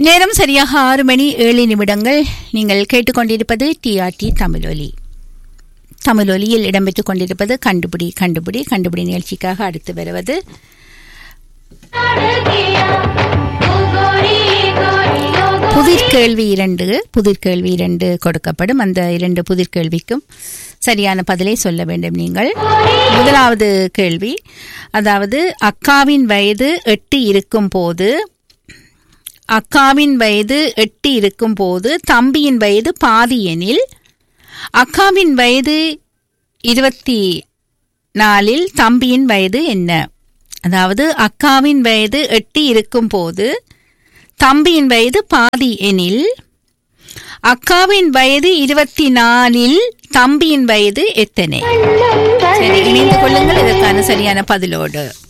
நேரம் சரியாக ஆறு மணி ஏழு நிமிடங்கள் நீங்கள் கேட்டுக்கொண்டிருப்பது டிஆர்டி தமிழொலி தமிழொலியில் இடம்பெற்றுக் கொண்டிருப்பது கண்டுபிடி கண்டுபிடி கண்டுபிடி நிகழ்ச்சிக்காக அடுத்து வருவது புதிர் கேள்வி இரண்டு புதிர் கேள்வி இரண்டு கொடுக்கப்படும் அந்த இரண்டு புதிர் கேள்விக்கும் சரியான பதிலை சொல்ல வேண்டும் நீங்கள் முதலாவது கேள்வி அதாவது அக்காவின் வயது எட்டு இருக்கும் போது அக்காவின் வயது எட்டு இருக்கும் போது தம்பியின் வயது பாதி எனில் அக்காவின் வயது இருபத்தி நாலில் தம்பியின் வயது என்ன அதாவது அக்காவின் வயது எட்டு இருக்கும் போது தம்பியின் வயது பாதி எனில் அக்காவின் வயது இருபத்தி நாலில் தம்பியின் வயது எத்தனை சரி இணைந்து கொள்ளுங்கள் இதற்கான சரியான பதிலோடு